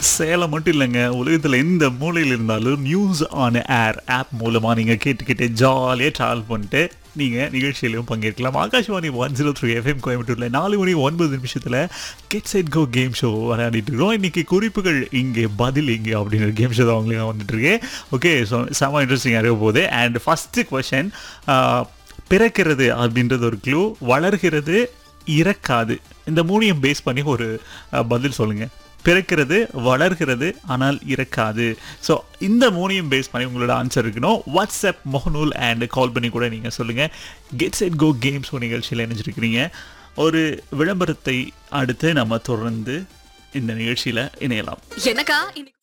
சேலம் மட்டும் இல்லைங்க உலகத்தில் எந்த மூலையில் இருந்தாலும் நியூஸ் ஆன் ஏர் ஆப் மூலமாக நீங்கள் கேட்டுக்கிட்டு ஜாலியாக ட்ராவல் பண்ணிட்டு நீங்கள் நிகழ்ச்சியிலையும் பங்கேற்கலாம் Akashvani one zero three FM கோயம்புத்தூரில் நாலு மணி ஒன்பது நிமிஷத்தில் get set go game show விளையாடிட்டு இருக்கோம் இன்றைக்கி குறிப்புகள் இங்கே பதில் இங்கே அப்படின்ற கேம் ஷோ தான் அவங்களுக்கு வந்துட்டு இருக்கு ஓகே ஸோ செம இன்ட்ரெஸ்டிங் அறிய போகுது அண்ட் ஃபஸ்ட்டு கொஷன் பிறக்கிறது அப்படின்றது ஒரு க்ளூ வளர்கிறது இறக்காது இந்த மூணையும் பேஸ் பண்ணி ஒரு அஹ், பதில் சொல்லுங்கள் பிறக்கிறது வளர்கிறது ஆனால் இறக்காது ஸோ இந்த மூணையும் பேஸ் பண்ணி உங்களோட ஆன்சர் இருக்கணும் வாட்ஸ்அப் முகநூல் அண்ட் கால் பண்ணி கூட நீங்கள் சொல்லுங்கள் கெட்ஸ் எட் கோ கேம்ஸ் நிகழ்ச்சியில் இணைஞ்சிருக்கிறீங்க ஒரு விளம்பரத்தை அடுத்து நம்ம தொடர்ந்து இந்த நிகழ்ச்சியில் இணையலாம் எனக்கா இன்னைக்கு